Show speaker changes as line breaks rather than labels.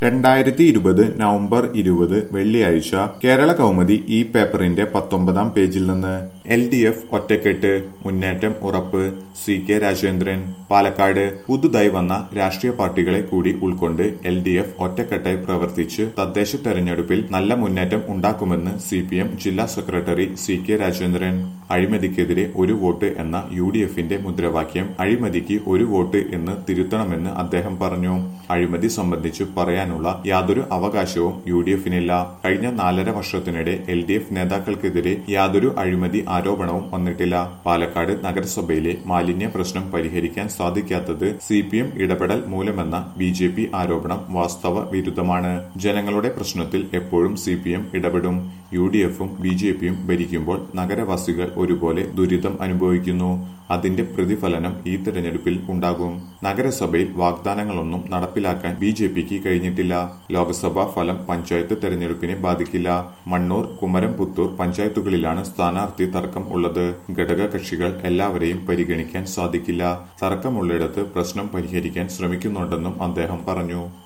രണ്ടായിരത്തി ഇരുപത് നവംബർ ഇരുപത് വെള്ളിയാഴ്ച കേരള കൗമുദി ഈ പേപ്പറിന്റെ പത്തൊമ്പതാം പേജിൽ നിന്ന് എൽ ഡി എഫ് ഒറ്റക്കെട്ട് മുന്നേറ്റം ഉറപ്പ് സി കെ രാജേന്ദ്രൻ പാലക്കാട് പുതുതായി വന്ന രാഷ്ട്രീയ പാർട്ടികളെ കൂടി ഉൾക്കൊണ്ട് എൽ ഡി എഫ് ഒറ്റക്കെട്ടായി പ്രവർത്തിച്ച് തദ്ദേശ തെരഞ്ഞെടുപ്പിൽ നല്ല മുന്നേറ്റം ഉണ്ടാക്കുമെന്ന് സി പി എം ജില്ലാ സെക്രട്ടറി സി കെ രാജേന്ദ്രൻ അഴിമതിക്കെതിരെ ഒരു വോട്ട് എന്ന യു ഡി എഫിന്റെ മുദ്രാവാക്യം അഴിമതിക്ക് ഒരു വോട്ട് എന്ന് തിരുത്തണമെന്ന് അദ്ദേഹം പറഞ്ഞു അഴിമതി സംബന്ധിച്ച് പറയാനുള്ള യാതൊരു അവകാശവും യു ഡി എഫിനില്ല കഴിഞ്ഞ നാലര വർഷത്തിനിടെ എൽ ഡി എഫ് നേതാക്കൾക്കെതിരെ യാതൊരു അഴിമതി ആരോപണവും വന്നിട്ടില്ല പാലക്കാട് നഗരസഭയിലെ മാലിന്യ പ്രശ്നം പരിഹരിക്കാൻ സാധിക്കാത്തത് സി പി എം ഇടപെടൽ മൂലമെന്ന ബി ജെ പി ആരോപണം വാസ്തവ വിരുദ്ധമാണ് ജനങ്ങളുടെ പ്രശ്നത്തിൽ എപ്പോഴും സി പി എം ഇടപെടും യു ഡി എഫും ബി ജെ പിയും ഭരിക്കുമ്പോൾ നഗരവാസികൾ ഒരുപോലെ ദുരിതം അനുഭവിക്കുന്നു അതിന്റെ പ്രതിഫലനം ഈ തെരഞ്ഞെടുപ്പിൽ ഉണ്ടാകും നഗരസഭയിൽ വാഗ്ദാനങ്ങളൊന്നും നടപ്പിലാക്കാൻ ബി ജെ പിക്ക് കഴിഞ്ഞിട്ടില്ല ലോക്സഭാ ഫലം പഞ്ചായത്ത് തെരഞ്ഞെടുപ്പിനെ ബാധിക്കില്ല മണ്ണൂർ കുമരം പുത്തൂർ പഞ്ചായത്തുകളിലാണ് സ്ഥാനാർത്ഥി തർക്കം ഉള്ളത് ഘടക കക്ഷികൾ എല്ലാവരെയും പരിഗണിക്കാൻ സാധിക്കില്ല തർക്കമുള്ളിടത്ത് പ്രശ്നം പരിഹരിക്കാൻ ശ്രമിക്കുന്നുണ്ടെന്നും അദ്ദേഹം പറഞ്ഞു